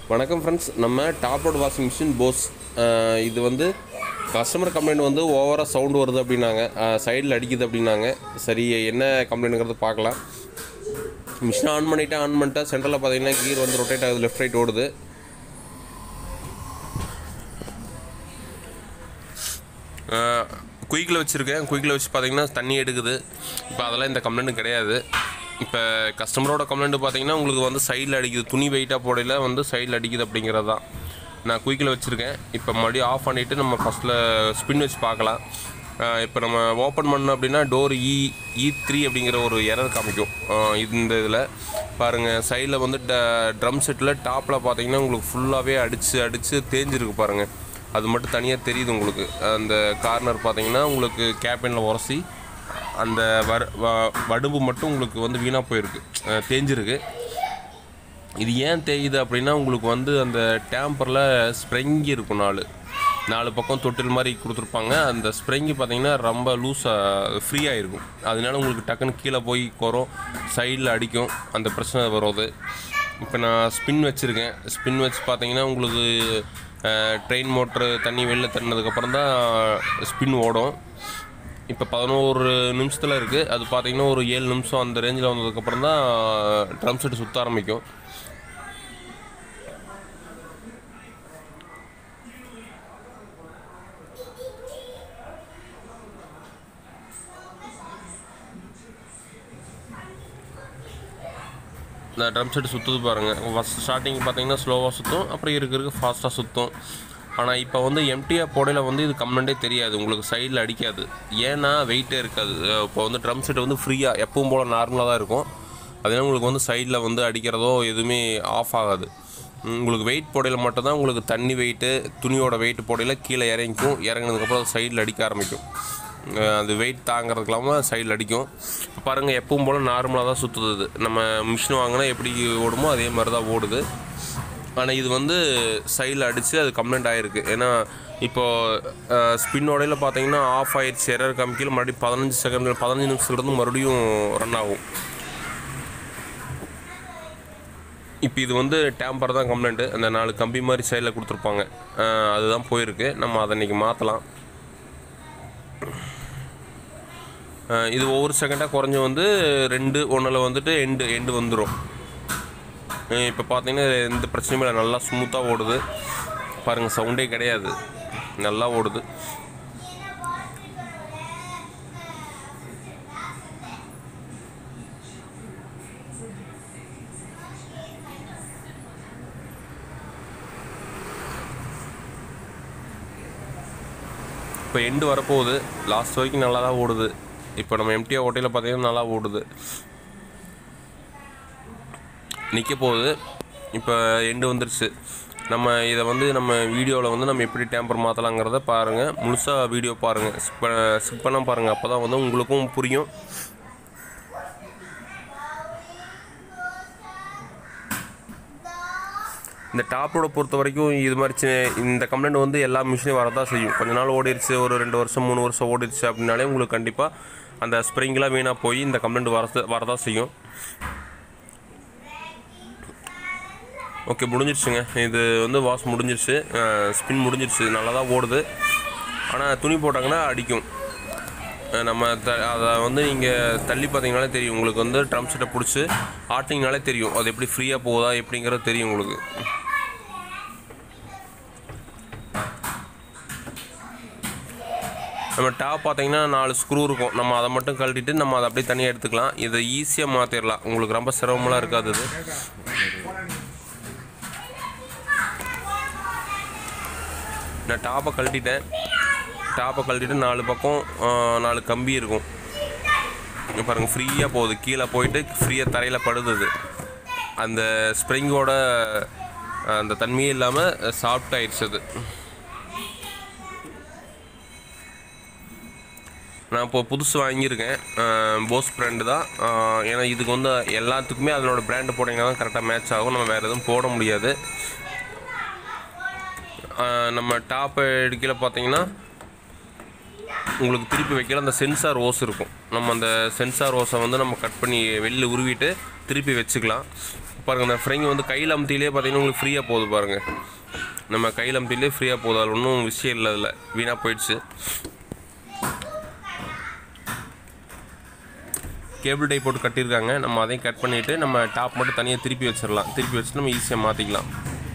வணக்கம் ஃப்ரெண்ட்ஸ் நம்ம top load washing machine Bosch அஹ் இது வந்து கஸ்டமர் கம்ப்ளைண்ட் வந்து ஓவராக சவுண்டு வருது அப்படின்னாங்க சைடில் அடிக்குது அப்படின்னாங்க சரி என்ன கம்ப்ளைண்ட்டுங்கிறது பார்க்கலாம் மிஷின் ஆன் பண்ணிவிட்டு ஆன் பண்ணிட்டா சென்டரில் பார்த்தீங்கன்னா கீர் வந்து ரொட்டேட் ஆகுது லெஃப்ட் ரைட் ஓடுது குயிக்கில் வச்சுருக்கேன் குயிக்கில் வச்சு பார்த்தீங்கன்னா தண்ணி எடுக்குது இப்போ அதெல்லாம் இந்த கம்ப்ளைண்ட்டும் கிடையாது இப்போ கஸ்டமரோட கம்ப்ளைண்ட் பார்த்தீங்கன்னா உங்களுக்கு வந்து சைடில் அடிக்குது துணி வெயிட்டாக போடையில் வந்து சைடில் அடிக்குது அப்படிங்கிறது தான் நான் குயிக்கில் வச்சுருக்கேன் இப்போ மறுபடியும் ஆஃப் பண்ணிவிட்டு நம்ம ஃபஸ்ட்டில் ஸ்பின் வச்சு பார்க்கலாம் அஹ் இப்போ நம்ம ஓப்பன் பண்ணோம் அப்படின்னா டோர் இ இ த்ரீ அப்படிங்கிற ஒரு எரர் காமிக்கும் அஹ் இந்த இதில் பாருங்கள் சைடில் வந்து ட ட்ரம் செட்டில் டாப்பில் பார்த்தீங்கன்னா உங்களுக்கு ஃபுல்லாகவே அடித்து அடித்து தேஞ்சிருக்கு பாருங்கள் அது மட்டும் தனியாக தெரியுது உங்களுக்கு அந்த கார்னர் பார்த்தீங்கன்னா உங்களுக்கு கேபினில் உரசி அந்த வர வ- வடும்பு மட்டும் உங்களுக்கு வந்து வீணாக போயிருக்கு அஹ் தேஞ்சிருக்கு இது ஏன் தேயுது அப்படின்னா உங்களுக்கு வந்து அந்த டேம்பரில் ஸ்ப்ரெங்கி இருக்கும் நாலு நாலு பக்கம் தொட்டில் மாதிரி கொடுத்துருப்பாங்க அந்த ஸ்ப்ரெங்கி பார்த்தீங்கன்னா ரொம்ப லூஸாக ஃப்ரீயாக இருக்கும் அதனால உங்களுக்கு டக்குன்னு கீழே போய் குறம் சைடில் அடிக்கும் அந்த பிரச்சனை வருது இப்போ நான் ஸ்பின் வச்சுருக்கேன் ஸ்பின் வச்சு பார்த்தீங்கன்னா உங்களுக்கு ட்ரெயின் மோட்ரு தண்ணி வெளில தண்ணதுக்கப்புறம் தான் ஸ்பின் ஓடும் இப்போ பதினோரு நிமிஷத்தில் இருக்குது அது பார்த்தீங்கன்னா ஒரு ஏழு நிமிஷம் அந்த ரேஞ்சில் வந்ததுக்கப்புறம் தான் ட்ரம் செட் சுற்ற ஆரம்பிக்கும் இந்த ட்ரம் செட் சுற்றுது பாருங்கள் ஃபஸ்ட் ஸ்டார்டிங் பார்த்தீங்கன்னா ஸ்லோவாக சுற்றும் அப்புறம் இருக்க இருக்க ஃபாஸ்ட்டாக சுற்றும் ஆனால் இப்போ வந்து எம்டிஆர் போடையில் வந்து இது கம்ப்ளைண்ட்டே தெரியாது உங்களுக்கு சைடில் அடிக்காது ஏன்னா வெயிட்டே இருக்காது அஹ் இப்போ வந்து ட்ரம் செட் வந்து ஃப்ரீயாக எப்பவும் போல் நார்மலாக தான் இருக்கும் அதனால உங்களுக்கு வந்து சைடில் வந்து அடிக்கிறதோ எதுவுமே ஆஃப் ஆகாது உம், உங்களுக்கு வெயிட் போடையில் மட்டும்தான் உங்களுக்கு தண்ணி வெயிட்டு துணியோட வெயிட் போடையில் கீழே இறங்கிக்கும் இறங்கினதுக்கப்புறம் அது சைடில் அடிக்க ஆரம்பிக்கும் அஹ் அது வெயிட் தாங்கிறதுக்கு இல்லாமல் சைடில் அடிக்கும் இப்போ பாருங்கள் எப்பவும் போல் நார்மலாக தான் சுற்றுது இது. நம்ம மிஷின் வாங்கினா எப்படி ஓடுமோ அதே மாதிரி தான் ஓடுது ஆனால் இது வந்து சைடில் அடித்து அது கம்ப்ளைண்ட் ஆகிருக்கு ஏன்னா இப்போது ஸ்பின் உடையில் பார்த்தீங்கன்னா ஆஃப் ஆயிடுச்சு எரர் காமிக்கல மறுபடியும் பதினஞ்சு செகண்ட் பதினஞ்சு நிமிஷத்துலேருந்து மறுபடியும் ரன் ஆகும் இப்போ இது வந்து டேம்பர் தான் கம்ப்ளைண்ட்டு அந்த நாலு கம்பி மாதிரி சைடில் கொடுத்துருப்பாங்க அஹ் அதுதான் போயிருக்கு நம்ம அதை இன்றைக்கி மாற்றலாம் அஹ் இது ஒவ்வொரு செகண்டாக குறைஞ்சி வந்து ரெண்டு ஒன்றில் வந்துட்டு எண்டு எண்டு வந்துடும் இப்போ பார்த்தீங்கன்னா எந்த பிரச்சனையும் இல்லை நல்லா ஸ்மூத்தாக ஓடுது பாருங்கள் சவுண்டே கிடையாது நல்லா ஓடுது இப்போ எண்டு வரப்போகுது லாஸ்ட் வரைக்கும் நல்லா தான் ஓடுது இப்போ நம்ம எம்டிஆர் ஓட்டையில் பார்த்தீங்கன்னா நல்லா ஓடுது நிற்க போகுது இப்போ எண்டு வந்துருச்சு நம்ம இதை வந்து நம்ம வீடியோவில் வந்து நம்ம எப்படி டேம்பர் மாற்றலாங்கிறத பாருங்கள் முழுசாக வீடியோ பாருங்கள் ஸ்கிப் ஸ்கிப் பண்ண பாருங்கள் அப்போ தான் வந்து உங்களுக்கும் புரியும் இந்த டாப்போட பொறுத்த வரைக்கும் இது மாதிரி சின்ன- இந்த கம்ப்ளைண்ட் வந்து எல்லா மிஷினையும் வரதான் செய்யும் கொஞ்ச நாள் ஓடிடுச்சு ஒரு ரெண்டு வருஷம் மூணு வருஷம் ஓடிடுச்சு அப்படின்னாலே உங்களுக்கு கண்டிப்பாக அந்த ஸ்ப்ரிங்லாம் வீணாக போய் இந்த கம்ப்ளைண்ட் வரது வரதான் செய்யும் ஓகே முடிஞ்சிருச்சுங்க இது வந்து வாஷ் முடிஞ்சிருச்சு ஸ்பின் முடிஞ்சிருச்சு நல்லா தான் ஓடுது ஆனால் துணி போட்டாங்கன்னா அடிக்கும் அஹ் நம்ம த அதை வந்து நீங்கள் தள்ளி பார்த்தீங்கனாலே தெரியும் உங்களுக்கு வந்து ட்ரம் செட்டை பிடிச்சி ஆட்டிங்கனாலே தெரியும் அது எப்படி ஃப்ரீயாக போகுதா எப்படிங்கிறது தெரியும் உங்களுக்கு நம்ம டாப் பார்த்தீங்கன்னா நாலு ஸ்க்ரூ இருக்கும் நம்ம அதை மட்டும் கழட்டிட்டு நம்ம அதை அப்படியே தனியாக எடுத்துக்கலாம் இதை ஈஸியாக மாற்றிடலாம் உங்களுக்கு ரொம்ப சிரமமெல்லாம் இருக்காது இது நான் டாப்பை கழட்டிட்டேன் டாப்பை கழட்டிட்டு நாலு பக்கம் ஆ, நாலு கம்பி இருக்கும் இங்க பாருங்கள் ஃப்ரீயாக போகுது கீழே போயிட்டு ஃப்ரீயாக தரையில் படுது அது. அந்த ஸ்ப்ரிங்கோட அந்த தன்மையே இல்லாமல் சாஃப்ட் ஆயிடுச்சு அது நான் இப்போ புதுசு வாங்கியிருக்கேன் போஸ் பிராண்டு தான் அஹ் ஏன்னா இதுக்கு வந்து எல்லாத்துக்குமே அதனோட பிராண்டு போட்டிங்கன்னா தான் கரெக்டாக மேட்ச் ஆகும் நம்ம வேறு எதுவும் போட முடியாது அஹ் நம்ம டாப் எடுக்கல பார்த்தீங்கன்னா உங்களுக்கு திருப்பி வைக்கல அந்த சென்சார் ஓஸ் இருக்கும் நம்ம அந்த சென்சார் ஓஸை வந்து நம்ம கட் பண்ணி வெளில உருவிட்டு திருப்பி வச்சுக்கலாம் பாருங்கள் இந்த ஃப்ரைங்க வந்து கையில் அமுத்திலே பார்த்தீங்கன்னா உங்களுக்கு ஃப்ரீயாக போகுது பாருங்கள் நம்ம கையில் அமுத்திலே ஃப்ரீயாக போகுது அதில் ஒன்றும் விஷயம் இல்லை அதில் வீணாக போயிடுச்சு கேபிள் டை போட்டு கட்டியிருக்காங்க நம்ம அதையும் கட் பண்ணிவிட்டு நம்ம டாப் மட்டும் தனியாக திருப்பி வச்சிடலாம் திருப்பி வச்சுட்டு நம்ம ஈஸியாக மாற்றிக்கலாம்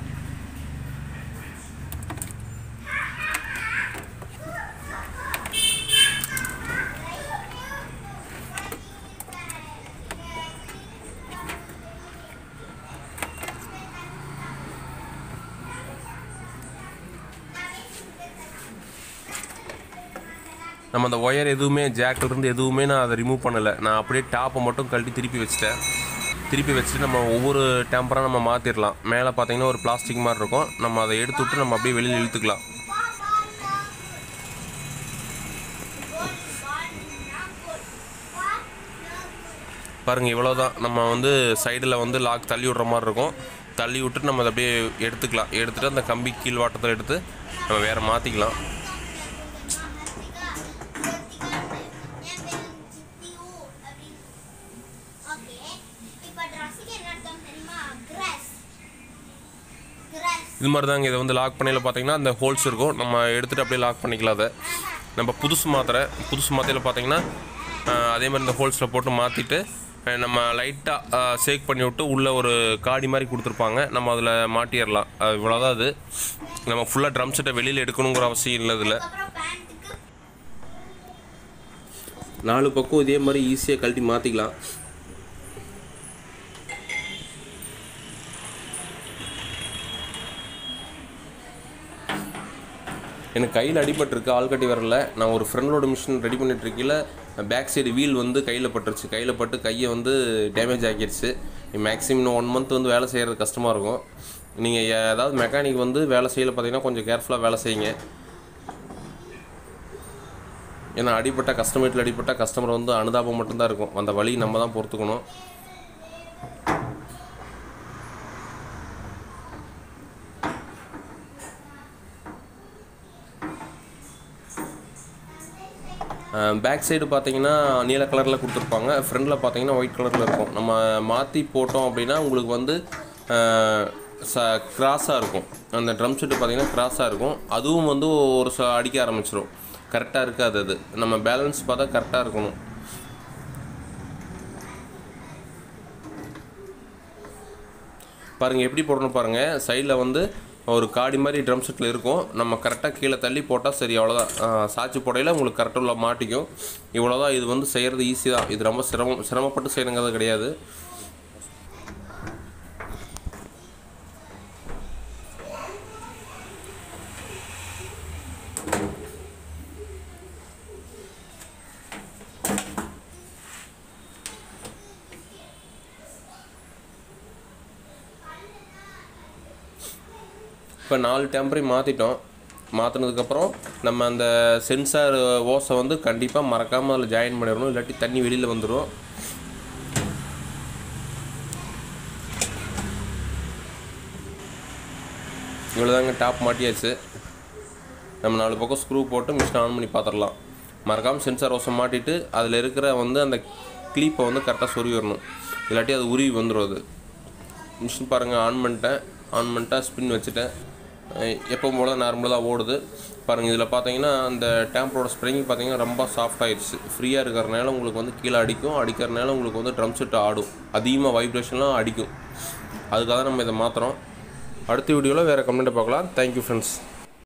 நம்ம அந்த ஒயர் எதுவுமே jackல இருந்து எதுவுமே நான் அதை ரிமூவ் பண்ணலை நான் அப்படியே டாப்பை மட்டும் கழட்டி திருப்பி வச்சிட்டேன் திருப்பி வச்சுட்டு நம்ம ஒவ்வொரு டேம்பராக நம்ம மாற்றிடலாம் மேலே பார்த்தீங்கன்னா ஒரு பிளாஸ்டிக் மாதிரி இருக்கும் நம்ம அதை எடுத்து விட்டு நம்ம அப்படியே வெளியில் இழுத்துக்கலாம் பாருங்க இவ்வளோதான் நம்ம வந்து சைடில் வந்து லாக் தள்ளி விடுற மாதிரி இருக்கும் தள்ளி விட்டு நம்ம அதை அப்படியே எடுத்துக்கலாம் எடுத்துட்டு அந்த கம்பி கீழ் வாட்டத்தில் எடுத்து நம்ம வேறு மாற்றிக்கலாம் இது மாதிரி தாங்க இதை வந்து லாக் பண்ணையில் பார்த்தீங்கன்னா அந்த ஹோல்ஸ் இருக்கும் நம்ம எடுத்துகிட்டு அப்படியே லாக் பண்ணிக்கலாம் அதை நம்ம புதுசு மாத்திரை புதுசு மாத்திரையில் பார்த்தீங்கன்னா ஆஹ், அதே மாதிரி இந்த ஹோல்ஸில் போட்டு மாற்றிட்டு நம்ம லைட்டாக சேக் பண்ணி விட்டு உள்ளே ஒரு காடி மாதிரி கொடுத்துருப்பாங்க நம்ம அதில் மாட்டிடலாம் அது இவ்வளோதான் அது நம்ம ஃபுல்லாக ட்ரம் செட்டை வெளியில் எடுக்கணுங்கிற அவசியம் இல்லை இதில் நாலு பக்கம் இதே மாதிரி ஈஸியாக கழட்டி மாற்றிக்கலாம் எனக்கு கையில் அடிபட்டிருக்கு ஆள் கட்டி வரல நான் ஒரு ஃப்ரெண்டோட மிஷின் ரெடி பண்ணிட்டு இருக்கையில பேக் சைடு வீல் வந்து கையில் பட்டுருச்சு கையில் பட்டு கையை வந்து டேமேஜ் ஆக்கிடுச்சு மேக்ஸிமம் இன்னும் ஒன் மந்த் வந்து வேலை செய்கிறது கஷ்டமாக இருக்கும் நீங்கள் ஏதாவது மெக்கானிக் வந்து வேலை செய்யல பார்த்தீங்கன்னா கொஞ்சம் கேர்ஃபுல்லாக வேலை செய்யுங்க ஏன்னா அடிப்பட்ட கஸ்டமேட்டில் அடிப்பட்ட கஸ்டமர் வந்து அனுதாபம் மட்டும்தான் இருக்கும் அந்த வழி நம்ம தான் பொறுத்துக்கணும் பேக் சைடு பார்த்தீங்கன்னா நீல கலரில் கொடுத்துருப்பாங்க ஃப்ரண்டில் பார்த்தீங்கன்னா ஒயிட் கலரில் இருக்கும் நம்ம மாற்றி போட்டோம் அப்படின்னா உங்களுக்கு வந்து அஹ், ச கிராஸாக இருக்கும் அந்த ட்ரம் செட்டு பார்த்தீங்கன்னா கிராஸாக இருக்கும் அதுவும் வந்து ஒரு ச அடிக்க ஆரம்பிச்சிடும் கரெக்டாக இருக்காது அது நம்ம பேலன்ஸ் பார்த்தா கரெக்டாக இருக்கணும் பாருங்கள் எப்படி போடணும் பாருங்கள் சைடில் வந்து ஒரு காடி மாதிரி ட்ரம் செட்டில் இருக்கும் நம்ம கரெக்டாக கீழே தள்ளி போட்டால் சரி அவ்வளோதான் ஆஹ் சாட்சி போடையில் உங்களுக்கு கரெக்டாக உள்ள மாட்டிக்கும் இவ்வளோதான் இது வந்து செய்கிறது ஈஸி தான் இது ரொம்ப சிரமம் சிரமப்பட்டு செய்யணுங்கிறது கிடையாது இப்போ நாலு டெம்பரையும் மாற்றிட்டோம் மாற்றினதுக்கப்புறம் நம்ம அந்த சென்சார் ஓஸை வந்து கண்டிப்பாக மறக்காமல் அதில் ஜாயின் பண்ணிடணும் இல்லாட்டி தண்ணி வெளியில் வந்துடும் இவ்வளோதாங்க டாப் மாட்டியாச்சு நம்ம நாலு பக்கம் ஸ்க்ரூ போட்டு மிஷின் ஆன் பண்ணி பார்த்துடலாம் மறக்காமல் சென்சார் ஓஸை மாட்டிட்டு அதில் இருக்கிற வந்து அந்த கிளீப்பை வந்து கரெக்டாக சொருவிடணும் இல்லாட்டி அது உருவி வந்துடும் அது மிஷின் பாருங்கள் ஆன் பண்ணிட்டேன் ஆன் பண்ணிட்டா ஸ்பின் வச்சுட்டேன் அஹ் எப்பவும் போல நார்மலாக தான் ஓடுது பாருங்கள் இதில் பார்த்தீங்கன்னா அந்த டேம்பரோட ஸ்ப்ரிங் பார்த்தீங்கன்னா ரொம்ப சாஃப்ட் ஆயிடுச்சு ஃப்ரீயாக இருக்கிறனால உங்களுக்கு வந்து கீழே அடிக்கும் அடிக்கிறனால உங்களுக்கு வந்து ட்ரம் செட் ஆடும் அதிகமாக வைப்ரேஷன்லாம் அடிக்கும் அதுக்காக தான் நம்ம இதை மாற்றுறோம் அடுத்த வீடியோவில் வேறு கமெண்ட்டை பார்க்கலாம் தேங்க்யூ ஃப்ரெண்ட்ஸ்